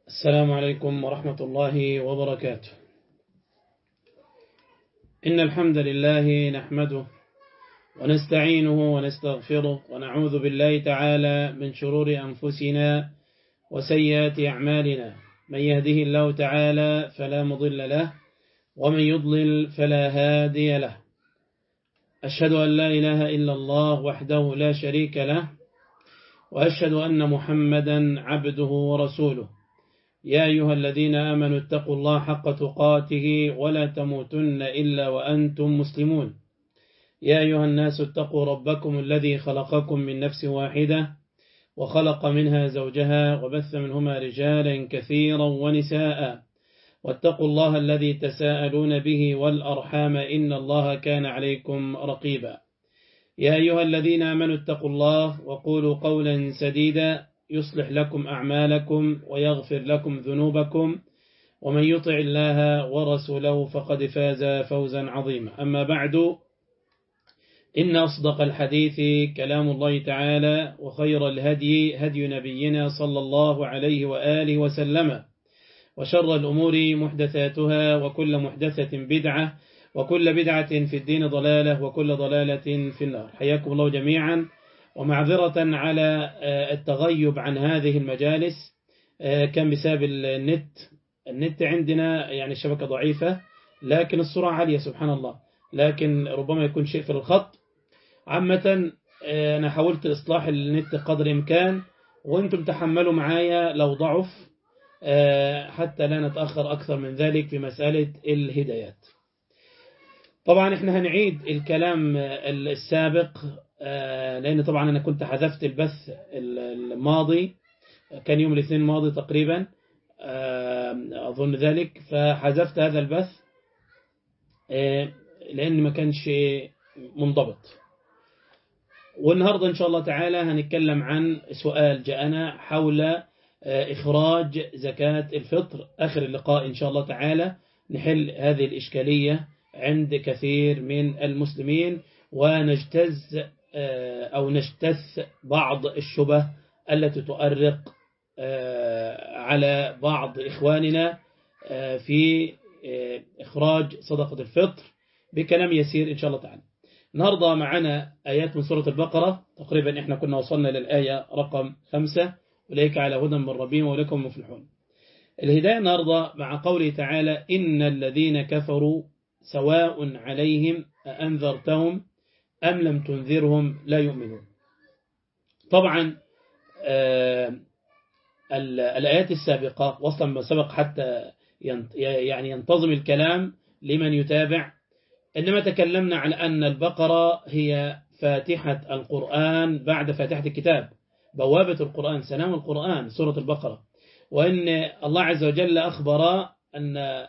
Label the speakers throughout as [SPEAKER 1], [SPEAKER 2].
[SPEAKER 1] السلام عليكم ورحمة الله وبركاته إن الحمد لله نحمده ونستعينه ونستغفره ونعوذ بالله تعالى من شرور أنفسنا وسيئات أعمالنا من يهده الله تعالى فلا مضل له ومن يضلل فلا هادي له أشهد أن لا إله إلا الله وحده لا شريك له وأشهد أن محمدا عبده ورسوله يا أيها الذين آمنوا اتقوا الله حق تقاته ولا تموتن إلا وأنتم مسلمون يا أيها الناس اتقوا ربكم الذي خلقكم من نفس واحدة وخلق منها زوجها وبث منهما رجالا كثيرا ونساء واتقوا الله الذي تساءلون به والأرحام إن الله كان عليكم رقيبا يا أيها الذين آمنوا اتقوا الله وقولوا قولا سديدا يصلح لكم أعمالكم ويغفر لكم ذنوبكم ومن يطع الله ورسوله فقد فاز فوزا عظيما أما بعد إن أصدق الحديث كلام الله تعالى وخير الهدي هدي نبينا صلى الله عليه وآله وسلم وشر الأمور محدثاتها وكل محدثة بدعة وكل بدعة في الدين ضلالة وكل ضلالة في النار حياكم الله جميعا ومعذرة على التغيب عن هذه المجالس كان بسبب النت النت عندنا يعني الشبكة ضعيفة لكن السرعة عالية سبحان الله لكن ربما يكون شيء في الخط عامة أنا حاولت إصلاح النت قدر الإمكان وانتم تحملوا معايا لو ضعف حتى لا نتأخر أكثر من ذلك في مسألة الهدايات طبعا احنا هنعيد الكلام السابق لأن طبعا أنا كنت حذفت البث الماضي كان يوم الاثنين الماضي تقريبا أظن ذلك فحذفت هذا البث لأن ما كانش منضبط والنهاردة إن شاء الله تعالى هنتكلم عن سؤال جاءنا حول إخراج زكاة الفطر آخر اللقاء إن شاء الله تعالى نحل هذه الإشكالية عند كثير من المسلمين ونجتز أو نجتث بعض الشبه التي تؤرق على بعض إخواننا في إخراج صدقة الفطر بكلام يسير إن شاء الله تعالى النهاردة معنا آيات من سورة البقرة تقريبا إحنا كنا وصلنا للآية رقم خمسة وليك على هدى من ربهم ولكم مفلحون الهداية النهاردة مع قوله تعالى إن الذين كفروا سواء عليهم أأنذرتهم أم لم تنذرهم لا يؤمنون طبعا الآيات السابقة وصلا ما سبق حتى يعني ينتظم الكلام لمن يتابع إنما تكلمنا عن أن البقرة هي فاتحة القرآن بعد فاتحة الكتاب بوابة القرآن سلام القرآن سورة البقرة وإن الله عز وجل أخبر أن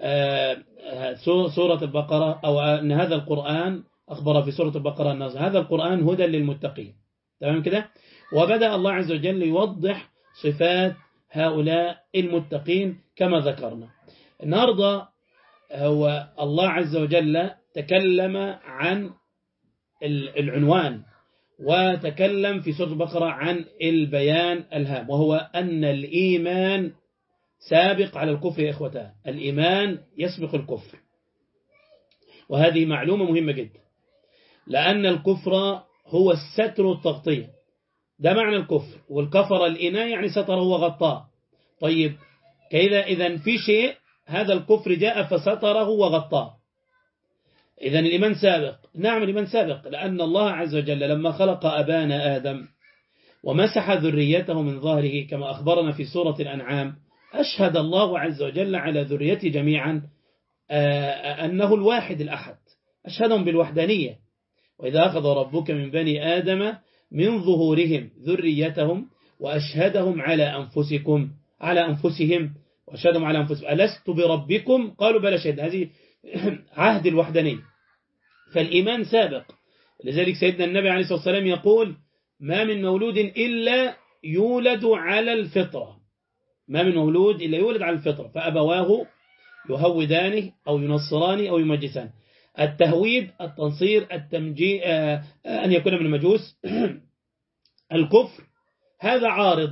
[SPEAKER 1] سورة البقرة أو أن هذا القرآن أخبر في سورة البقرة أن هذا القرآن هدى للمتقين تمام كده وبدأ الله عز وجل يوضح صفات هؤلاء المتقين كما ذكرنا النهاردة هو الله عز وجل تكلم عن العنوان وتكلم في سورة البقرة عن البيان الهام وهو أن الإيمان سابق على الكفر يا إخوتان الإيمان يسبق الكفر وهذه معلومة مهمة جدا لأن الكفر هو الستر والتغطية ده معنى الكفر والكفر الإناء يعني ستره وغطاه طيب كإذا إذا في شيء هذا الكفر جاء فستره وغطاه إذا الإيمان سابق نعم الإيمان سابق لأن الله عز وجل لما خلق أبانا آدم ومسح ذريته من ظهره كما أخبرنا في سورة الأنعام أشهد الله عز وجل على ذريته جميعا أنه الواحد الأحد أشهدهم بالوحدانية وإذا أخذ ربك من بني آدم من ظهورهم ذريتهم وأشهدهم على أنفسكم على أنفسهم وأشهدهم على أنفسهم ألست بربكم قالوا بلا شهد هذه عهد الوحدانية فالإيمان سابق لذلك سيدنا النبي عليه الصلاة والسلام يقول ما من مولود إلا يولد على الفطرة ما من مولود إلا يولد على الفطرة فأبواه يهودانه أو ينصرانه أو يمجسانه التهويد التنصير التمجي أن يكون من المجوس الكفر هذا عارض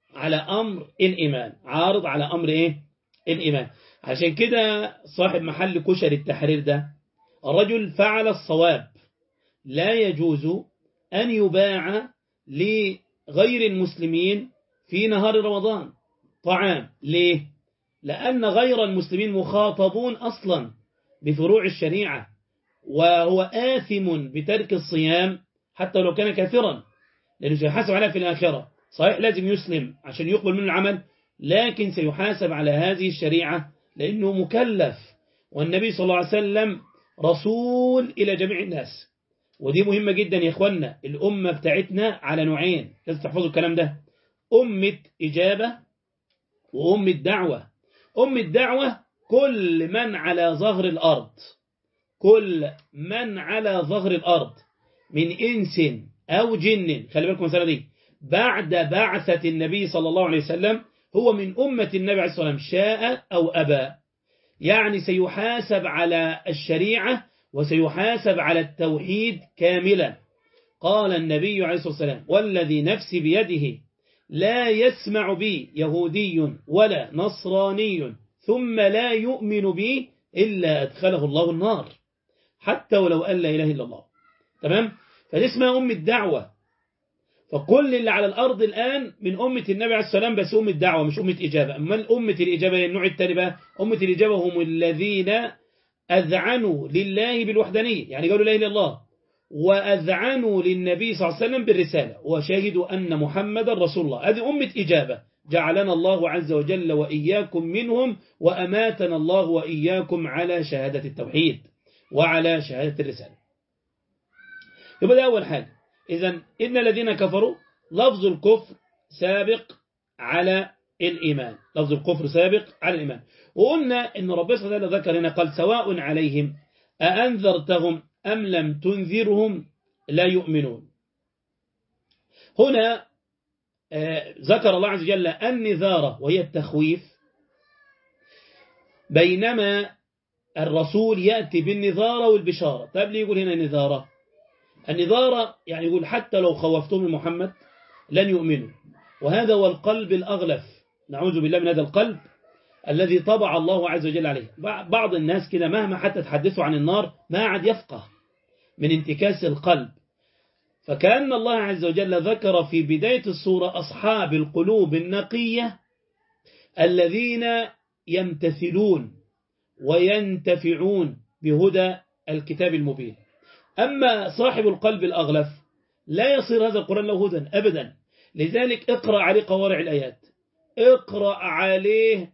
[SPEAKER 1] على أمر الإيمان عارض على أمر إيه الإيمان عشان كده صاحب محل كشر التحرير ده الرجل فعل الصواب لا يجوز أن يباع لغير المسلمين في نهار رمضان طعام ليه؟ لأن غير المسلمين مخاطبون أصلا بفروع الشريعة وهو آثم بترك الصيام حتى لو كان كافرا لأنه سيحاسب عليها في الآخرة صحيح لازم يسلم عشان يقبل منه العمل لكن سيحاسب على هذه الشريعة لأنه مكلف والنبي صلى الله عليه وسلم رسول إلى جميع الناس ودي مهمة جدا يا إخوانا الأمة بتاعتنا على نوعين لازم تحفظوا الكلام ده أمة إجابة وأمة دعوة أمة دعوة كل من على ظهر الأرض كل من على ظهر الأرض من إنس أو جن خلي بالكم المسألة دي بعد بعثة النبي صلى الله عليه وسلم هو من أمة النبي عليه الصلاة والسلام شاء أو أبى يعني سيحاسب على الشريعة وسيحاسب على التوحيد كاملا قال النبي عليه الصلاة والسلام والذي نفسي بيده لا يسمع بي يهودي ولا نصراني ثم لا يؤمن بي إلا أدخله الله النار حتى ولو قال لا إله إلا الله تمام فدي اسمها أم الدعوة فكل اللي على الأرض الآن من أمة النبي عليه السلام بس أمة دعوة مش أمة إجابة أما أمة الإجابة النوع الثاني بقى أمة الإجابة هم الذين أذعنوا لله بالوحدانية يعني قالوا لا إله إلا الله وأذعنوا للنبي صلى الله عليه وسلم بالرسالة وشهدوا أن محمد رسول الله هذه أمة إجابة جعلنا الله عز وجل وإياكم منهم وأماتنا الله وإياكم على شهادة التوحيد وعلى شهادة الرسالة يبقى ده أول حاجة إذا إن الذين كفروا لفظ الكفر سابق على الإيمان لفظ الكفر سابق على الإيمان وقلنا إن ربنا سبحانه وتعالى ذكر هنا قال سواء عليهم أأنذرتهم أم لم تنذرهم لا يؤمنون هنا ذكر الله عز وجل النذارة وهي التخويف بينما الرسول يأتي بالنذارة والبشارة طيب ليه يقول هنا نذارة النذارة يعني يقول حتى لو خوفتهم محمد لن يؤمنوا وهذا هو القلب الأغلف نعوذ بالله من هذا القلب الذي طبع الله عز وجل عليه بعض الناس كده مهما حتى تحدثوا عن النار ما عاد يفقه من انتكاس القلب فكأن الله عز وجل ذكر في بداية السورة أصحاب القلوب النقية الذين يمتثلون وينتفعون بهدى الكتاب المبين أما صاحب القلب الأغلف لا يصير هذا القرآن له هدى أبدا لذلك اقرأ عليه قوارع الآيات اقرأ عليه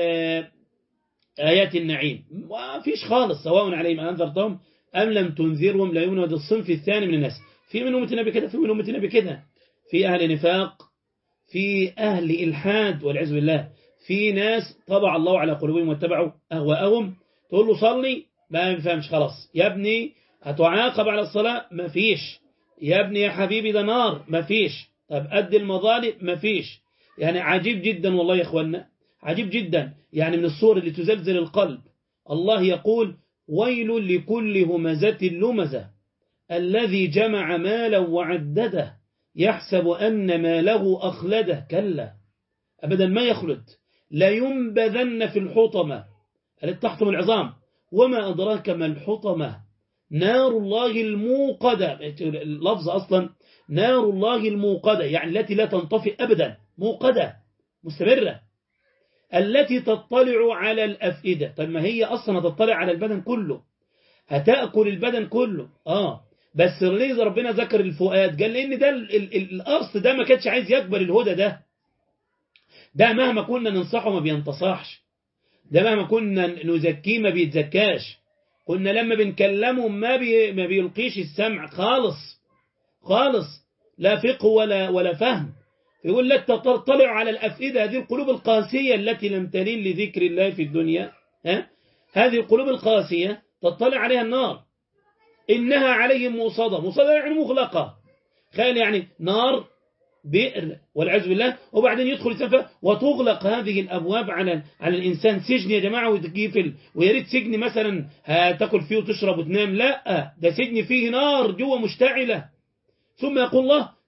[SPEAKER 1] آيات النعيم ما فيش خالص سواء عليهم أنذرتهم أم لم تنذرهم لا يؤمنون هذا الصنف الثاني من الناس في من أمة النبي كده في من أمة النبي كده في أهل نفاق في أهل إلحاد والعياذ بالله في ناس طبع الله على قلوبهم واتبعوا أهواءهم تقول له صلي ما يفهمش خلاص يا ابني هتعاقب على الصلاة ما فيش يا ابني يا حبيبي ده نار ما فيش طب قد المظالم ما فيش يعني عجيب جدا والله يا اخوانا عجيب جدا يعني من الصور اللي تزلزل القلب الله يقول ويل لكل همزة لمزة الذي جمع مالا وعدده يحسب أن ماله أخلده كلا أبدا ما يخلد لا ينبذن في الحطمة التي تحطم العظام وما أدراك ما الحطمة نار الله الموقدة اللفظ أصلا نار الله الموقدة يعني التي لا تنطفئ أبدا موقدة مستمرة التي تطلع على الأفئدة طب ما هي أصلا هتطلع على البدن كله هتأكل البدن كله آه بس ليه ربنا ذكر الفؤاد قال لأن ده الأرض ده ما كانش عايز يكبر الهدى ده ده مهما كنا ننصحه ما بينتصحش ده مهما كنا نزكيه ما بيتزكاش كنا لما بنكلمه ما, بي ما بيلقيش السمع خالص خالص لا فقه ولا, ولا فهم يقول لك تطلع على الأفئدة هذه القلوب القاسية التي لم تلين لذكر الله في الدنيا ها؟ هذه القلوب القاسية تطلع عليها النار إنها عليهم موصدة موصدة يعني مغلقة خيال يعني نار بئر والعياذ بالله وبعدين يدخل الإنسان وتغلق هذه الأبواب على على الإنسان سجن يا جماعة وتجيفل ويا ريت سجن مثلا هتاكل فيه وتشرب وتنام لا ده سجن فيه نار جوه مشتعلة ثم يقول الله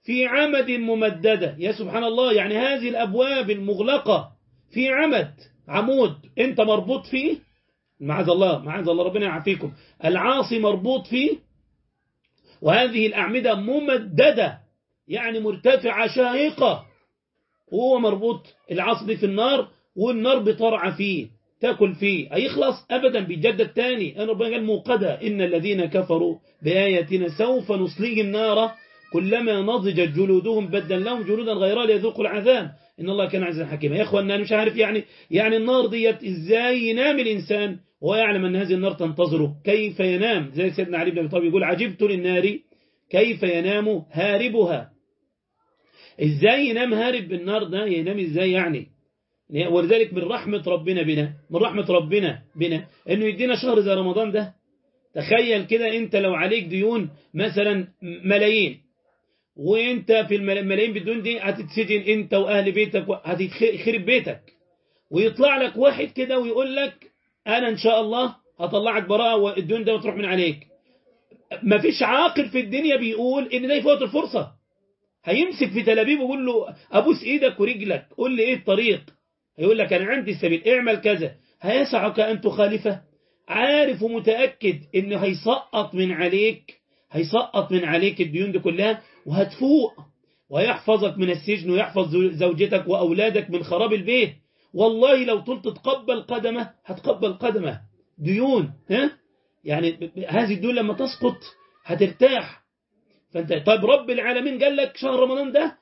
[SPEAKER 1] في عمد ممددة يا سبحان الله يعني هذه الأبواب المغلقة في عمد عمود أنت مربوط فيه معاذ الله معاذ الله ربنا يعافيكم العاصي مربوط فيه وهذه الأعمدة ممددة يعني مرتفعة شاهقة وهو مربوط العاصي في النار والنار بترعى فيه تاكل فيه هيخلص أبدا بيجدد تاني أنا ربنا قال موقدة إن الذين كفروا بآياتنا سوف نصليهم نارا كلما نضجت جلودهم بدل لهم جلودا غيرها ليذوقوا العذاب إن الله كان عزيزا حكيما يا إخوان أنا مش عارف يعني يعني النار ديت إزاي ينام الإنسان وهو يعلم أن هذه النار تنتظره كيف ينام زي سيدنا علي بن أبي طالب يقول عجبت للنار كيف ينام هاربها إزاي ينام هارب بالنار ده ينام إزاي يعني ولذلك من رحمة ربنا بنا من رحمة ربنا بنا أنه يدينا شهر زي رمضان ده تخيل كده أنت لو عليك ديون مثلا ملايين وانت في الملايين بالدون دي هتتسجن انت واهل بيتك هتخرب بيتك ويطلع لك واحد كده ويقول لك انا ان شاء الله هطلعك براءه والدون ده وتروح من عليك مفيش عاقل في الدنيا بيقول ان ده يفوت الفرصه هيمسك في تلابيب ويقول له ابوس ايدك ورجلك قول لي ايه الطريق هيقول لك انا عندي السبيل اعمل كذا هيسعك ان تخالفه عارف ومتاكد انه هيسقط من عليك هيسقط من عليك الديون دي كلها وهتفوق ويحفظك من السجن ويحفظ زوجتك وأولادك من خراب البيت والله لو طلت تقبل قدمه هتقبل قدمه ديون ها يعني هذه الديون لما تسقط هترتاح فانت طيب رب العالمين قال لك شهر رمضان ده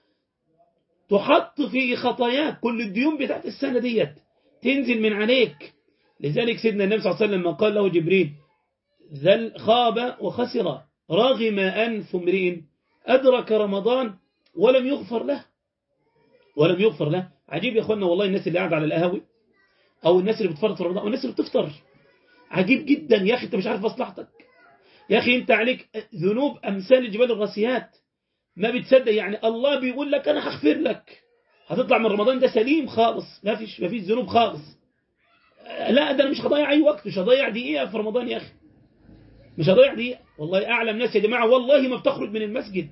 [SPEAKER 1] تحط فيه خطاياك كل الديون بتاعت السنة ديت تنزل من عليك لذلك سيدنا النبي صلى الله عليه وسلم لما قال له جبريل ذل خاب وخسر رغم أنف امرئ أدرك رمضان ولم يغفر له ولم يغفر له عجيب يا أخوانا والله الناس اللي قاعد على القهاوي أو الناس اللي بتفرط في رمضان أو الناس اللي بتفطر عجيب جدا يا أخي أنت مش عارف مصلحتك يا أخي أنت عليك ذنوب أمثال الجبال الراسيات ما بتصدق يعني الله بيقول لك أنا هغفر لك هتطلع من رمضان ده سليم خالص ما فيش ما فيش ذنوب خالص لا ده أنا مش هضيع أي وقت مش هضيع دقيقة في رمضان يا أخي مش هضيع دقيقة والله أعلم ناس يا جماعة والله ما بتخرج من المسجد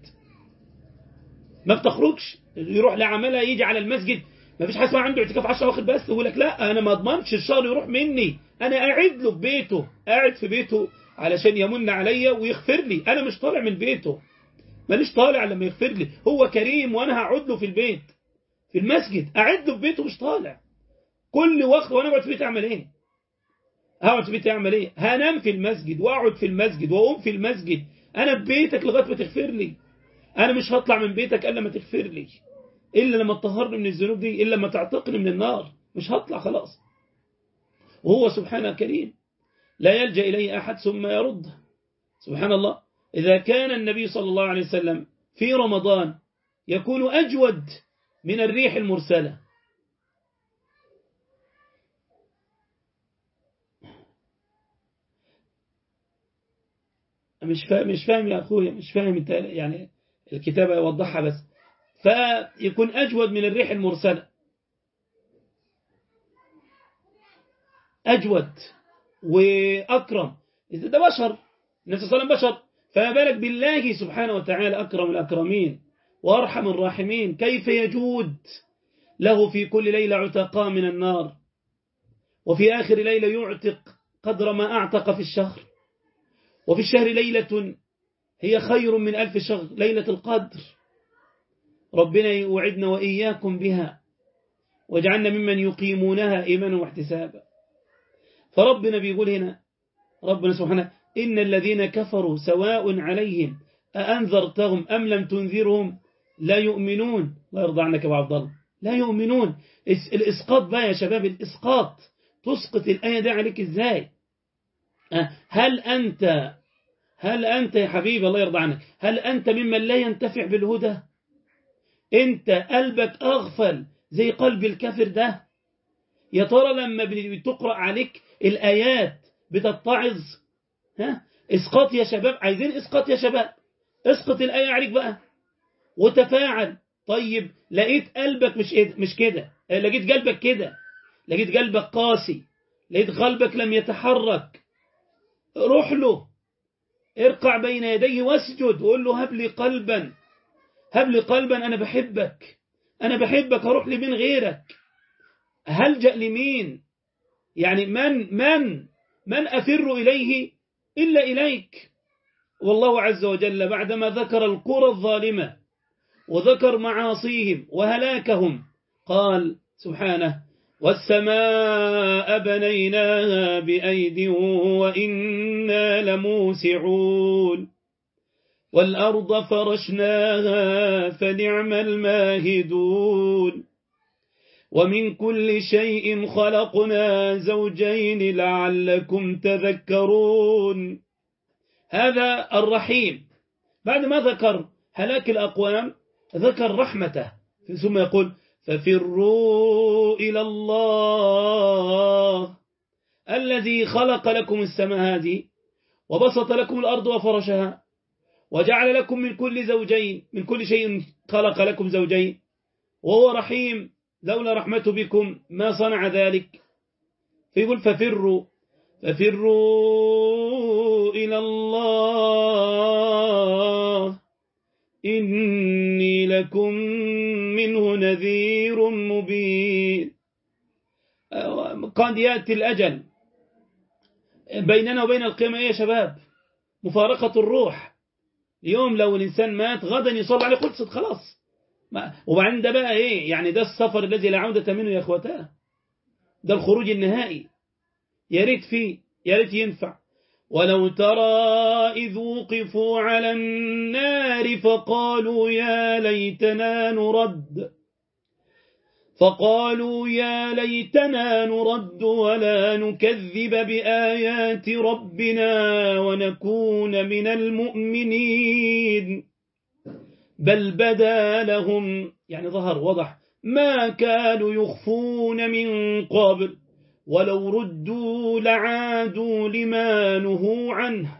[SPEAKER 1] ما بتخرجش يروح لعملها يجي على المسجد ما فيش حاجه اسمها عنده اعتكاف 10 واخد بس يقول لك لا انا ما اضمنش الشهر يروح مني انا قاعد له في بيته قاعد في بيته علشان يمن عليا ويغفر لي انا مش طالع من بيته ماليش طالع لما يغفر لي هو كريم وانا هقعد له في البيت في المسجد قاعد له في بيته مش طالع كل وقت وانا اقعد في بيتي اعمل ايه هقعد في بيتي اعمل ايه هنام في المسجد واقعد في المسجد واقوم في المسجد انا في بيتك لغايه ما تغفر لي أنا مش هطلع من بيتك إلا لما تغفر لي إلا لما تطهرني من الذنوب دي إلا لما تعتقني من النار مش هطلع خلاص وهو سبحانه كريم لا يلجأ إليه أحد ثم يرد سبحان الله إذا كان النبي صلى الله عليه وسلم في رمضان يكون أجود من الريح المرسلة مش فاهم مش فاهم يا أخويا مش فاهم يعني الكتابة يوضحها بس فيكون أجود من الريح المرسلة أجود وأكرم إذا ده بشر النبي صلى الله عليه وسلم بشر فما بالك بالله سبحانه وتعالى أكرم الأكرمين وأرحم الراحمين كيف يجود له في كل ليلة عتقاء من النار وفي آخر ليلة يعتق قدر ما أعتق في الشهر وفي الشهر ليلة هي خير من ألف شهر ليلة القدر ربنا يوعدنا وإياكم بها واجعلنا ممن يقيمونها إيمانا واحتسابا فربنا بيقول هنا ربنا سبحانه إن الذين كفروا سواء عليهم أأنذرتهم أم لم تنذرهم لا يؤمنون الله يرضى عنك يا عبد الله لا يؤمنون الإسقاط بقى يا شباب الإسقاط تسقط الآية دي عليك إزاي هل أنت هل أنت يا حبيبي الله يرضى عنك هل أنت ممن لا ينتفع بالهدى أنت قلبك أغفل زي قلب الكافر ده يا ترى لما بتقرأ عليك الآيات بتتعظ ها اسقاط يا شباب عايزين اسقاط يا شباب اسقط الآية عليك بقى وتفاعل طيب لقيت قلبك مش مش كده لقيت قلبك كده لقيت قلبك قاسي لقيت قلبك لم يتحرك روح له ارقع بين يديه واسجد وقول له هب لي قلبا هب لي قلبا أنا بحبك أنا بحبك هروح لمين غيرك هلجأ لمين يعني من من من أفر إليه إلا إليك والله عز وجل بعدما ذكر القرى الظالمة وذكر معاصيهم وهلاكهم قال سبحانه والسماء بنيناها بأيد وإنا لموسعون والأرض فرشناها فنعم الماهدون ومن كل شيء خلقنا زوجين لعلكم تذكرون هذا الرحيم بعد ما ذكر هلاك الأقوام ذكر رحمته ثم يقول ففروا إلى الله الذي خلق لكم السماء هذه وبسط لكم الأرض وفرشها وجعل لكم من كل زوجين من كل شيء خلق لكم زوجين وهو رحيم لولا رحمته بكم ما صنع ذلك فيقول ففروا ففروا إلى الله إني لكم منه نذير مبين قد يأتي الأجل بيننا وبين القيامة إيه يا شباب مفارقة الروح اليوم لو الإنسان مات غدا يصلى عليه خلصت خلاص وبعدين ده بقى إيه يعني ده السفر الذي لا عودة منه يا أخوتاه ده الخروج النهائي يا ريت فيه يا ريت ينفع ولو ترى إذ وقفوا على النار فقالوا يا ليتنا نرد فقالوا يا ليتنا نرد ولا نكذب بآيات ربنا ونكون من المؤمنين بل بدا لهم يعني ظهر وضح ما كانوا يخفون من قبل ولو ردوا لعادوا لما نهوا عنه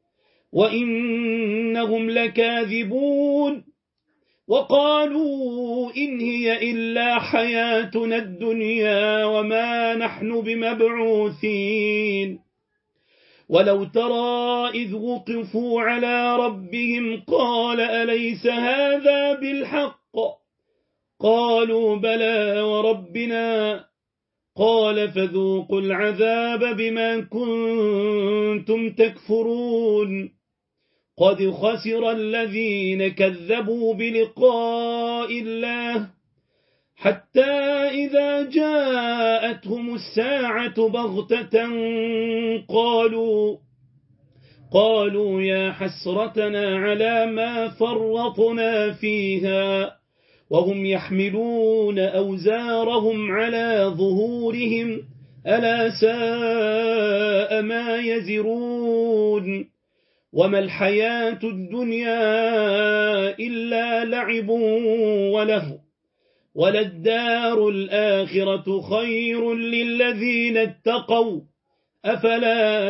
[SPEAKER 1] وإنهم لكاذبون وقالوا إن هي إلا حياتنا الدنيا وما نحن بمبعوثين ولو ترى إذ وقفوا على ربهم قال أليس هذا بالحق قالوا بلى وربنا قال فذوقوا العذاب بما كنتم تكفرون قد خسر الذين كذبوا بلقاء الله حتى إذا جاءتهم الساعة بغتة قالوا قالوا يا حسرتنا على ما فرطنا فيها وهم يحملون أوزارهم على ظهورهم ألا ساء ما يزرون وما الحياة الدنيا إلا لعب وله وللدار الآخرة خير للذين اتقوا أفلا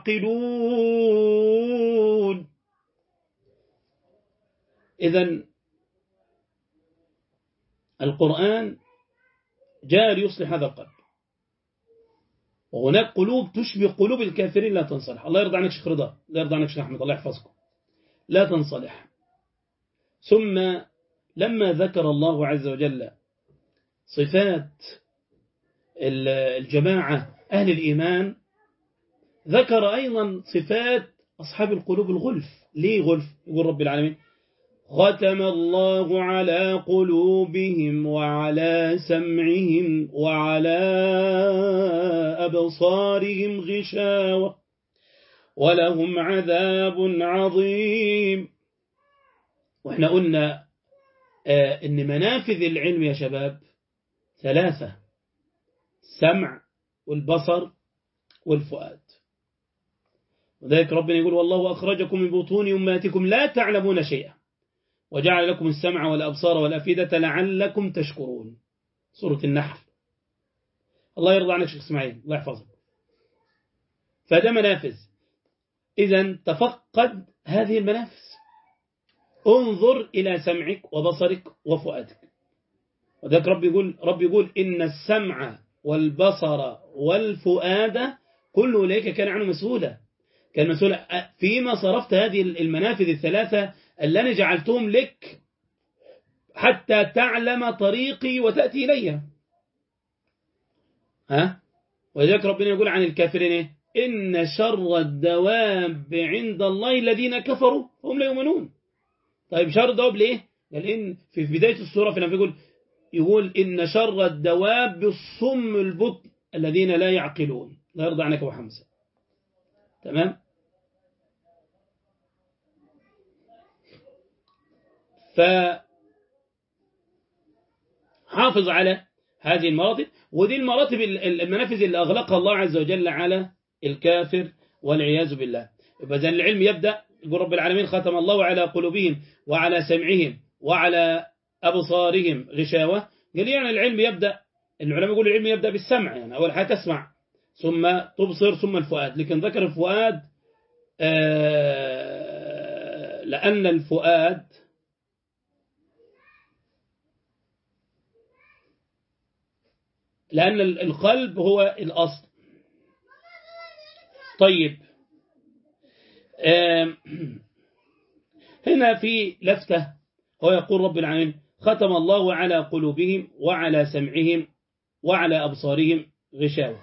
[SPEAKER 1] تعقلون إذن القرآن جاء ليصلح هذا القلب وهناك قلوب تشبه قلوب الكافرين لا تنصلح الله يرضى عنك شيخ رضا لا يرضى عنك شيخ أحمد الله يحفظكم لا تنصلح ثم لما ذكر الله عز وجل صفات الجماعة أهل الإيمان ذكر أيضا صفات أصحاب القلوب الغلف ليه غلف يقول رب العالمين ختم الله على قلوبهم وعلى سمعهم وعلى أبصارهم غشاوة ولهم عذاب عظيم وإحنا قلنا آه إن منافذ العلم يا شباب ثلاثة السمع والبصر والفؤاد وذلك ربنا يقول والله أخرجكم من بطون أماتكم لا تعلمون شيئا وجعل لكم السمع والأبصار والأفئدة لعلكم تشكرون سورة النحل الله يرضى عنك شيخ اسماعيل الله يحفظك فده منافذ إذا تفقد هذه المنافذ انظر إلى سمعك وبصرك وفؤادك وذلك رب يقول رب يقول إن السمع والبصر والفؤاد كل أولئك كان عنه مسؤولا كان مسؤولا فيما صرفت هذه المنافذ الثلاثة الذين جعلتهم لك حتى تعلم طريقي وتأتي إلي ها ولذلك ربنا يقول عن الكافرين إيه؟ إن شر الدواب عند الله الذين كفروا هم لا يؤمنون طيب شر الدواب ليه قال إن في بداية السورة في يقول يقول إن شر الدواب الصم البطء الذين لا يعقلون لا يرضى عنك أبو حمزة تمام فحافظ على هذه المراتب ودي المراتب المنافذ اللي أغلقها الله عز وجل على الكافر والعياذ بالله يبقى ذا العلم يبدأ يقول رب العالمين ختم الله على قلوبهم وعلى سمعهم وعلى أبصارهم غشاوة قال يعني العلم يبدأ العلماء يقول العلم يبدأ بالسمع يعني أول حاجة تسمع ثم تبصر ثم الفؤاد لكن ذكر الفؤاد آه لأن الفؤاد لأن القلب هو الأصل طيب هنا في لفتة هو يقول رب العالمين ختم الله على قلوبهم وعلى سمعهم وعلى أبصارهم غشاوة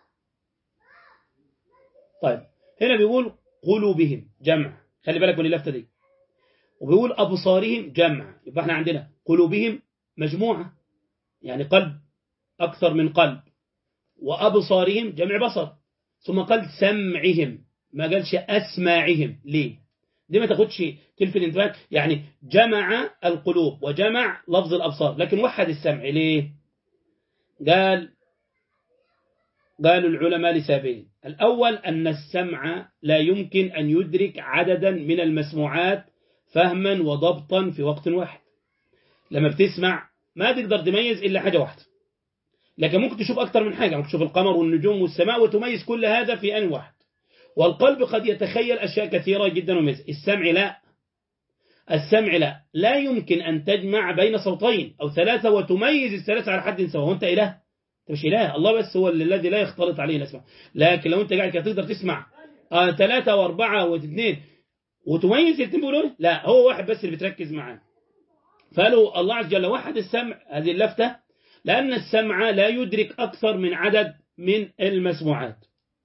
[SPEAKER 1] طيب هنا بيقول قلوبهم جمع خلي بالك من اللفتة دي وبيقول أبصارهم جمع يبقى احنا عندنا قلوبهم مجموعة يعني قلب أكثر من قلب وأبصارهم جمع بصر ثم قال سمعهم ما قالش أسماعهم ليه دي ما تاخدش تلفت الانتباه يعني جمع القلوب وجمع لفظ الأبصار لكن وحد السمع ليه قال قالوا العلماء لسببين الأول أن السمع لا يمكن أن يدرك عددا من المسموعات فهما وضبطا في وقت واحد لما بتسمع ما تقدر تميز إلا حاجة واحدة لكن ممكن تشوف أكثر من حاجة ممكن تشوف القمر والنجوم والسماء وتميز كل هذا في آن واحد والقلب قد يتخيل أشياء كثيرة جدا وميز السمع لا السمع لا لا يمكن أن تجمع بين صوتين أو ثلاثة وتميز الثلاثة على حد سواء وانت إله انت مش إله الله بس هو الذي لا يختلط عليه الأسماء لكن لو انت قاعد كده تقدر تسمع آه ثلاثة وأربعة واثنين وتميز الاثنين بيقولوا لا هو واحد بس اللي بتركز معاه فقالوا الله عز وجل وحد السمع هذه اللفتة لأن السمع لا يدرك أكثر من عدد من المسموعات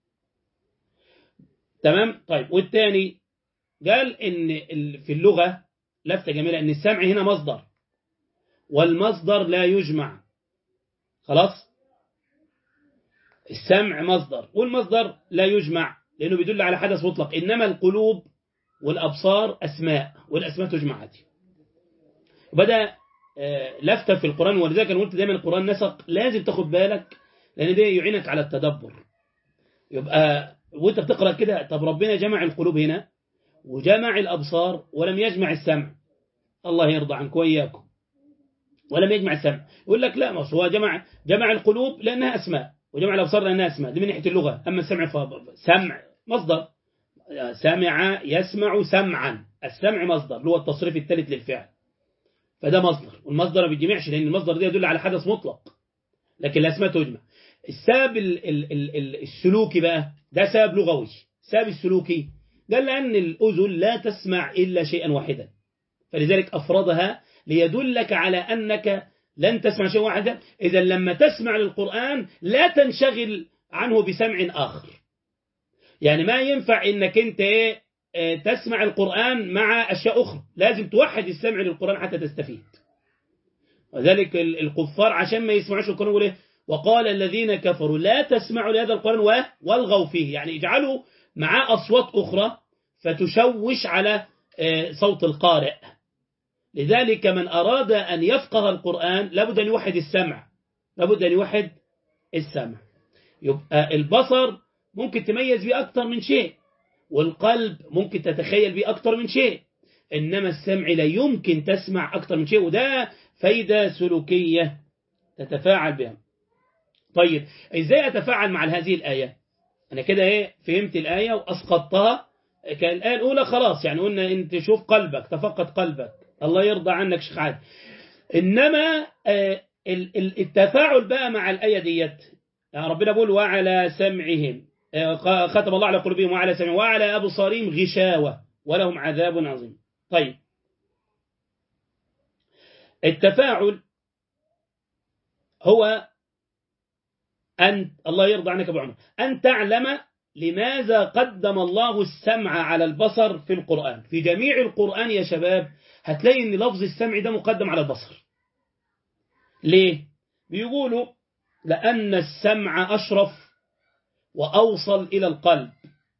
[SPEAKER 1] تمام طيب والثاني قال إن في اللغة لفتة جميلة إن السمع هنا مصدر والمصدر لا يجمع خلاص السمع مصدر والمصدر لا يجمع لأنه بيدل على حدث مطلق إنما القلوب والأبصار أسماء والأسماء تجمع هذه وبدأ لفتة في القرآن ولذلك أنا قلت دايما القرآن نسق لازم تاخد بالك لأن ده يعينك على التدبر يبقى وانت بتقرأ كده طب ربنا جمع القلوب هنا وجمع الأبصار ولم يجمع السمع الله يرضى عنك وإياكم ولم يجمع السمع يقول لك لا هو جمع جمع القلوب لأنها أسماء وجمع الأبصار لأنها أسماء دي من ناحية اللغة أما السمع فسمع مصدر سمع يسمع سمعا السمع مصدر اللي هو التصريف الثالث للفعل فده مصدر والمصدر ما بيجمعش لأن المصدر ده يدل على حدث مطلق لكن الأسماء تجمع السبب السلوكي بقى ده سبب لغوي السبب السلوكي قال لأن الأذن لا تسمع إلا شيئا واحدا فلذلك أفرضها ليدلك على أنك لن تسمع شيئا واحدا إذا لما تسمع للقرآن لا تنشغل عنه بسمع آخر يعني ما ينفع إنك أنت تسمع القرآن مع أشياء أخرى لازم توحد السمع للقرآن حتى تستفيد وذلك الكفار عشان ما يسمعوش القرآن يقول وقال الذين كفروا لا تسمعوا لهذا القرآن والغوا فيه يعني اجعلوا معاه أصوات أخرى فتشوش على صوت القارئ لذلك من أراد أن يفقه القرآن لابد أن يوحد السمع لابد أن يوحد السمع يبقى البصر ممكن تميز بيه أكثر من شيء والقلب ممكن تتخيل بيه أكثر من شيء إنما السمع لا يمكن تسمع أكثر من شيء وده فايدة سلوكية تتفاعل بها طيب إزاي أتفاعل مع هذه الآية أنا كده إيه فهمت الآية وأسقطتها كان الآية الأولى خلاص يعني قلنا أنت شوف قلبك تفقد قلبك الله يرضى عنك شيخ عادل إنما التفاعل بقى مع الآية ديت يعني ربنا بيقول وعلى سمعهم ختم الله على قلوبهم وعلى سمعهم وعلى أبصارهم غشاوة ولهم عذاب عظيم طيب التفاعل هو أن الله يرضى عنك بعمر أن تعلم لماذا قدم الله السمع على البصر في القرآن في جميع القرآن يا شباب هتلاقي أن لفظ السمع ده مقدم على البصر ليه؟ بيقولوا لأن السمع أشرف وأوصل إلى القلب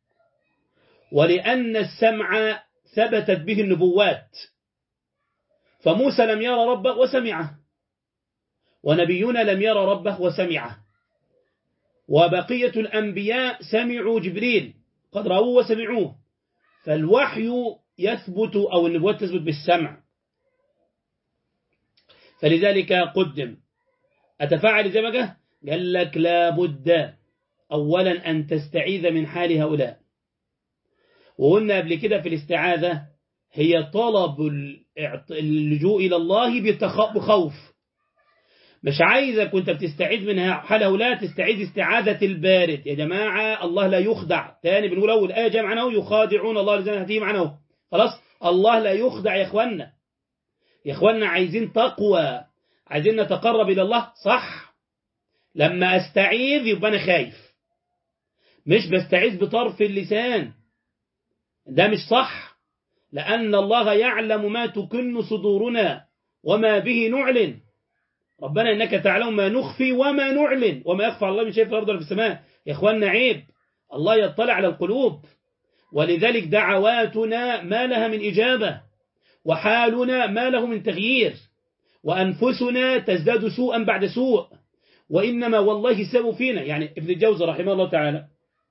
[SPEAKER 1] ولأن السمع ثبتت به النبوات فموسى لم يرى ربه وسمعه ونبينا لم يرى ربه وسمعه وبقية الأنبياء سمعوا جبريل قد رأوه وسمعوه فالوحي يثبت أو النبوات تثبت بالسمع فلذلك قدم أتفاعل زي ما جه قال لك لابد أولا أن تستعيذ من حال هؤلاء وقلنا قبل كده في الاستعاذة هي طلب اللجوء إلى الله بخوف مش عايزك وانت بتستعيذ من حال هؤلاء تستعيذ استعاذة البارد يا جماعة الله لا يخدع تاني بنقول أول آية جاء معنا يخادعون الله لزنا هتيجي معنا خلاص الله لا يخدع يا إخوانا يا إخوانا عايزين تقوى عايزين نتقرب إلى الله صح لما أستعيذ يبقى أنا خايف مش بستعيذ بطرف اللسان ده مش صح لأن الله يعلم ما تكن صدورنا وما به نعلن ربنا إنك تعلم ما نخفي وما نعلن وما يخفى على الله من شيء في الأرض ولا في السماء يا إخواننا عيب الله يطلع على القلوب ولذلك دعواتنا ما لها من إجابة وحالنا ما له من تغيير وأنفسنا تزداد سوءا بعد سوء وإنما والله سبب فينا يعني ابن الجوزي رحمه الله تعالى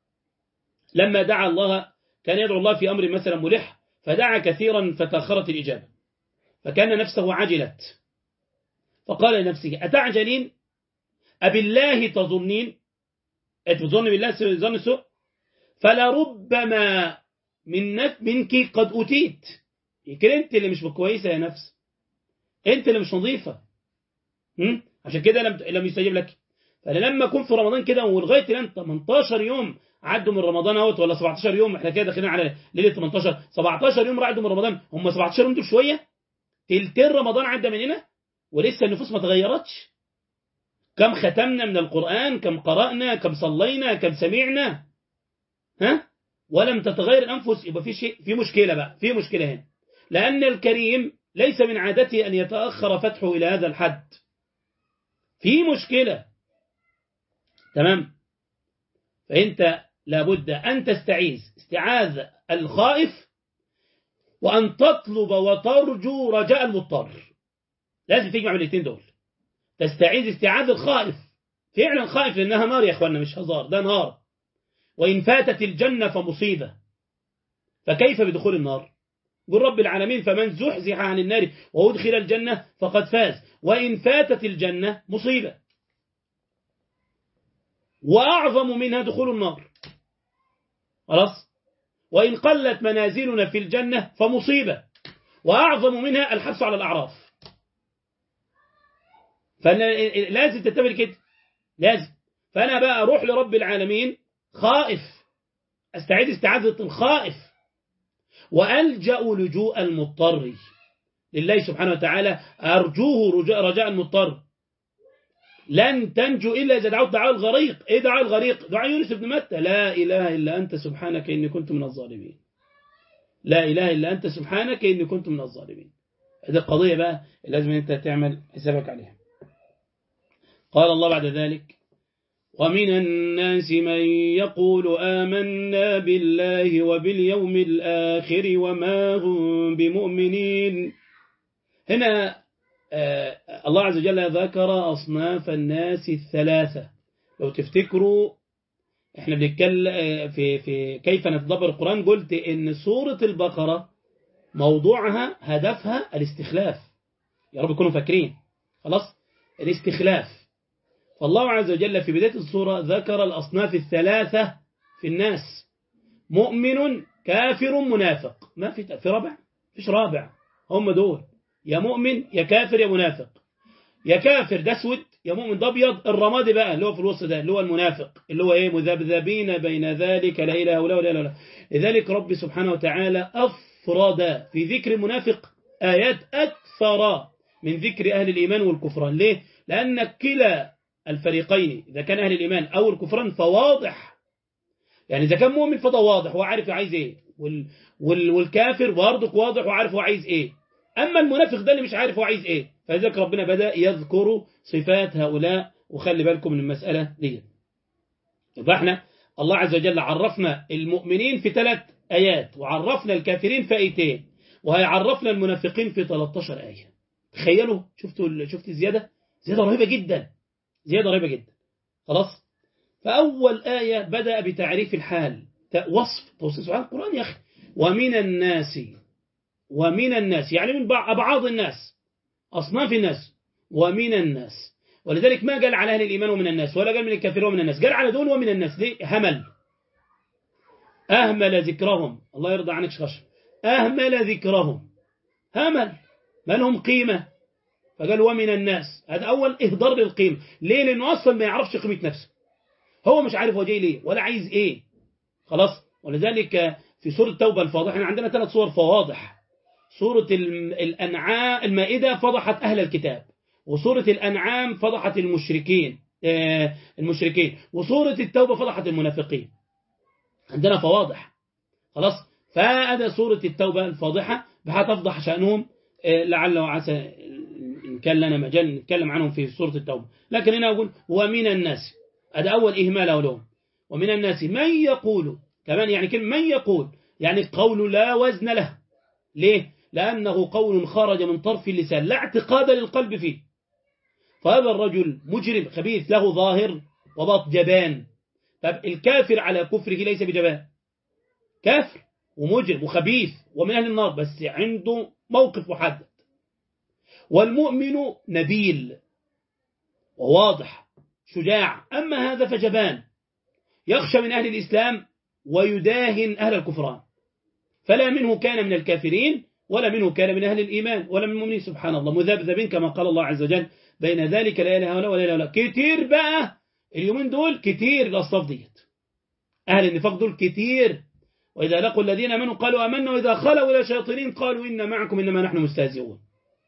[SPEAKER 1] لما دعا الله كان يدعو الله في أمر مثلا ملح فدعا كثيرا فتأخرت الإجابة فكان نفسه عجلت فقال لنفسه أتعجلين أبالله تظنين تظن بالله ظن سوء فلربما من منك قد أتيت يمكن أنت اللي مش كويسة يا نفس أنت اللي مش نظيفة عشان كده لم لم يستجيب لك فلما أكون في رمضان كده ولغاية الآن 18 يوم عدوا من رمضان اهوت ولا 17 يوم احنا كده داخلين على ليله 18 17 يوم عدوا من رمضان هم 17 يوم دول شويه تلتين رمضان عدى مننا ولسه النفوس ما تغيرتش كم ختمنا من القرآن كم قرأنا كم صلينا كم سمعنا ها ولم تتغير الأنفس يبقى في شيء في مشكلة بقى في مشكلة هنا لأن الكريم ليس من عادته أن يتأخر فتحه إلى هذا الحد في مشكلة تمام فأنت لابد أن تستعيذ استعاذ الخائف وأن تطلب وترجو رجاء المضطر لازم تجمع بين الاثنين دول تستعيذ استعاذ الخائف فعلا خائف لأنها نار يا أخوانا مش هزار ده نار وإن فاتت الجنة فمصيبة فكيف بدخول النار قل رب العالمين فمن زحزح عن النار وأدخل الجنة فقد فاز وإن فاتت الجنة مصيبة وأعظم منها دخول النار خلاص وإن قلت منازلنا في الجنة فمصيبة وأعظم منها الحبس على الأعراف فلازم تتبع كده لازم فأنا بقى أروح لرب العالمين خائف أستعيد استعاذة الخائف وألجأ لجوء المضطر لله سبحانه وتعالى أرجوه رجاء, رجاء المضطر لن تنجو إلا إذا دعوت دعاء الغريق إيه دعاء الغريق دعاء يونس بن متى لا إله إلا أنت سبحانك إني كنت من الظالمين لا إله إلا أنت سبحانك إني كنت من الظالمين هذه القضية بقى لازم أنت تعمل حسابك عليها قال الله بعد ذلك ومن الناس من يقول آمنا بالله وباليوم الآخر وما هم بمؤمنين هنا آه الله عز وجل ذكر أصناف الناس الثلاثة لو تفتكروا احنا بنتكلم في في كيف نتدبر القرآن قلت ان سورة البقرة موضوعها هدفها الاستخلاف يا رب يكونوا فاكرين خلاص الاستخلاف فالله عز وجل في بداية السورة ذكر الأصناف الثلاثة في الناس مؤمن كافر منافق ما في في رابع فيش رابع هم دول يا مؤمن يا كافر يا منافق يا كافر ده اسود يا مؤمن ده ابيض الرمادي بقى اللي هو في الوسط ده اللي هو المنافق اللي هو ايه مذبذبين بين ذلك لا اله الا ولا اله لذلك رب سبحانه وتعالى افرد في ذكر المنافق ايات اكثر من ذكر أهل الإيمان والكفران ليه؟ لأن كلا الفريقين إذا كان أهل الإيمان أو الكفران فواضح يعني إذا كان مؤمن فده واضح وعارف عايز إيه وال وال والكافر برضك واضح وعارف هو عايز إيه أما المنافق ده اللي مش عارف هو عايز إيه فلذلك ربنا بدأ يذكر صفات هؤلاء وخلي بالكم من المسألة دي يبقى احنا الله عز وجل عرفنا المؤمنين في ثلاث آيات وعرفنا الكافرين في آيتين وهيعرفنا المنافقين في 13 آية تخيلوا شفتوا شفت الزيادة زيادة رهيبة جدا زيادة رهيبة جدا خلاص فأول آية بدأ بتعريف الحال وصف توصيف سبحان القرآن يا أخي ومن الناس ومن الناس يعني من بعض الناس أصناف الناس ومن الناس ولذلك ما قال على أهل الإيمان ومن الناس ولا قال من الكافرين ومن الناس قال على دول ومن الناس ليه همل أهمل ذكرهم الله يرضى عنك شخش أهمل ذكرهم همل ما لهم قيمة فقال ومن الناس هذا أول إهدار للقيمة ليه لأنه أصلا ما يعرفش قيمة نفسه هو مش عارف هو جاي ليه ولا عايز إيه خلاص ولذلك في سورة التوبة الفاضحة احنا عندنا ثلاث صور فواضح سورة الأنعام المائدة فضحت أهل الكتاب وسورة الأنعام فضحت المشركين آه المشركين وسورة التوبة فضحت المنافقين عندنا فواضح خلاص فهذا سورة التوبة الفاضحة هتفضح شأنهم آه لعل وعسى إن كان لنا مجال نتكلم عنهم في سورة التوبة لكن هنا أقول ومن الناس هذا أول إهمال لهم ومن الناس من يقول كمان يعني كلمة من يقول يعني قول لا وزن له ليه؟ لأنه قول خرج من طرف اللسان لا اعتقاد للقلب فيه فهذا الرجل مجرم خبيث له ظاهر وبط جبان طب الكافر على كفره ليس بجبان كافر ومجرم وخبيث ومن أهل النار بس عنده موقف محدد والمؤمن نبيل وواضح شجاع أما هذا فجبان يخشى من أهل الإسلام ويداهن أهل الكفران فلا منه كان من الكافرين ولا منه كان من أهل الإيمان ولا من المؤمنين سبحان الله مذبذبين كما قال الله عز وجل بين ذلك لا إله هؤلاء ولا إله هؤلاء كتير بقى اليومين دول كتير الأصلاف ديت أهل النفاق دول كتير وإذا لقوا الذين آمنوا قالوا آمنا وإذا خلوا إلى شياطين قالوا إن معكم إنما نحن مستهزئون